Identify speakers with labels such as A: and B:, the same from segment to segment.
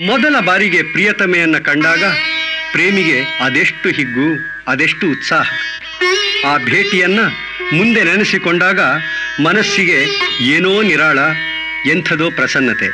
A: ಮೊದಲ ಬಾರಿಗೆ ಪ್ರಿಯತಮೆಯನ್ನ ಕಂಡಾಗ ಪ್ರೇಮಿಗೆ ಅದೆಷ್ಟು ಹಿಗ್ಗು ಅದೆಷ್ಟು ಉತ್ಸಾಹ ಆ ಭೇಟಿಯನ್ನ ಮುಂದೆ ನೆನೆಸಿಕೊಂಡಾಗ ಮನಸ್ಸಿಗೆ ಏನೋ ನಿರಾಳ ಎಂಥದೋ ಪ್ರಸನ್ನತೆ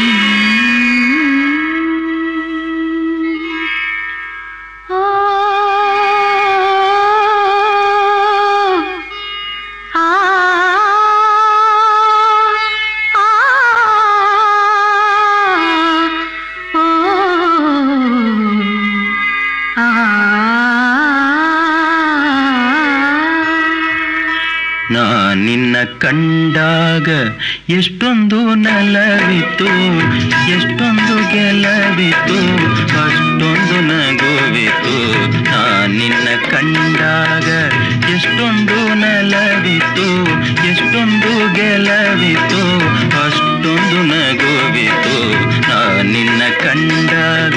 B: ನಾ ನಿನ್ನ ಕಂಡಾಗ ಎಷ್ಟೊಂದು ನಲವಿತ್ತು ಎಷ್ಟೊಂದು ಗೆಲವಿತ್ತು ಅಷ್ಟೊಂದು ನಗುವಿತ್ತು ನಾ ನಿನ್ನ ಕಂಡಾಗ ಎಷ್ಟೊಂದು ನಲವಿತ್ತು ಎಷ್ಟೊಂದು ಗೆಲವಿತ್ತು ಅಷ್ಟೊಂದು ನಗುವಿತ್ತು ನಾ ನಿನ್ನ ಕಂಡಾಗ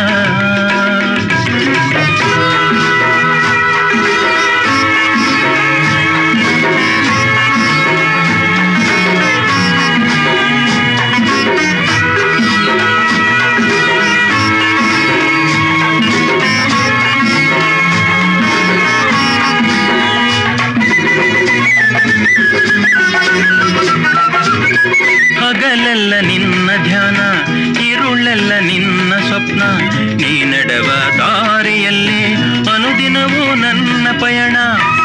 B: ಹಗಲೆಲ್ಲ ನಿನ್ನ ಧ್ಯಾನ ಇರುಳೆಲ್ಲ ನಿನ್ನ ಸ್ವಪ್ನ ನೀ ನಡೆವ ದಾರಿಯಲ್ಲಿ ಅನುದಿನವೂ ನನ್ನ ಪಯಣ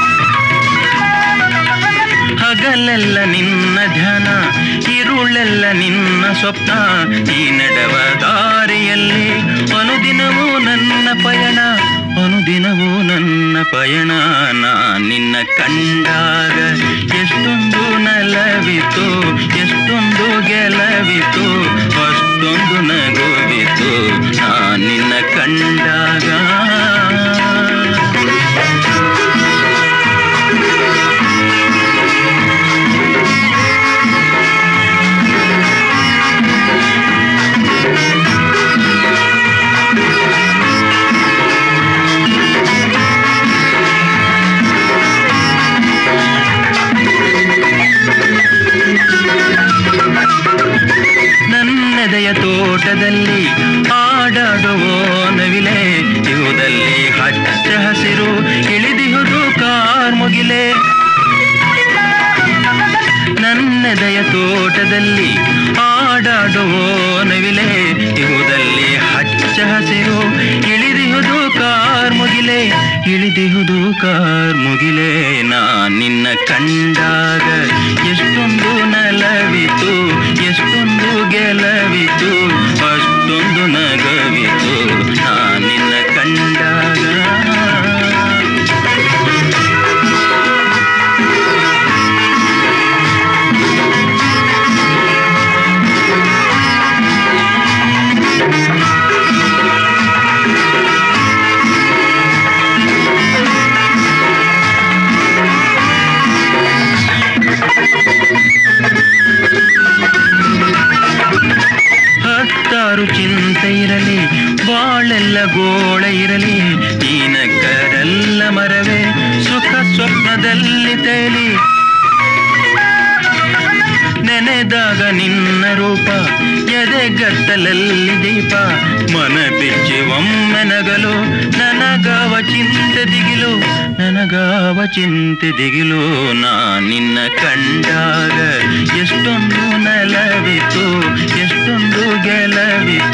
B: ಹಗಲೆಲ್ಲ ನಿನ್ನ ಧ್ಯಾನ ಇರುಳೆಲ್ಲ ನಿನ್ನ ಸ್ವಪ್ನ ನೀ ನಡೆವ ದಾರಿಯಲ್ಲಿ ಅನುದಿನವೂ ನನ್ನ ಪಯಣ ಅನುದಿನವೂ ನನ್ನ ಪಯಣ ನಾ ನಿನ್ನ ಕಂಡಾಗ ಎಷ್ಟೊಂದು ನಲವಿತು ಎಷ್ಟೊಂದು ಗೆಲವಿತು ಅಷ್ಟೊಂದು ನಗುವಿತು ನಾ ನಿನ್ನ ಕಂಡಾಗ ನನ್ನೆದೆಯ ತೋಟದಲ್ಲಿ ಆಡಾಡುವ ನವಿಲೆ ಇವುದಲ್ಲಿ ಹಚ್ಚ ಹಸಿರು ಇಳಿದಿಹುದು ಕಾರ್ಮುಗಿಲೆ ನನ್ನೆದೆಯ ತೋಟದಲ್ಲಿ ಆಡಾಡುವ ನವಿಲೆ ಇಹುದಲ್ಲಿ ಹಚ್ಚ ಹಸಿರು ಇಳಿದಿಹುದು ಕಾರ್ಮುಗಿಲೆ ಇಳಿದಿಹುದು ಕಾರ್ಮುಗಿಲೆ ನಾ ನಿನ್ನ ಕಂಡಾಗ ಎಷ್ಟೊಂದು ನಲವಿತು ಎಷ್ಟೊಂದು ಗೆಲವಿತು ಅಷ್ಟೊಂದು ನಗವಿತು ನಾ ನಿನ್ನ ಕಂಡಾಗ ಹತ್ತಾರು ಚಿಂತೆ ಇರಲಿ ಬಾಳೆಲ್ಲ ಗೋಳ ಇರಲಿ ನೀನಕ್ಕರೆಲ್ಲ ಮರವೇ ಸುಖ ಸ್ವಪ್ನದಲ್ಲಿ ತೇಲಿ ನೆನೆದಾಗ ನಿನ್ನ ರೂಪ ಎದೆಗತ್ತಲಲ್ಲಿ ದೀಪ ಮನ ಬಿಚ್ಚಿ ಒಮ್ಮೆ ನಗಲು ನನಗಾವ ಚಿಂತೆ ದಿಗಿಲು ನನಗಾವ ಚಿಂತೆ ದಿಗಿಲು ನಾ ನಿನ್ನ ಕಂಡಾಗ ಎಷ್ಟೊಂದು ನಲವಿತು ಎಷ್ಟೊಂದು ಗೆಲವಿತು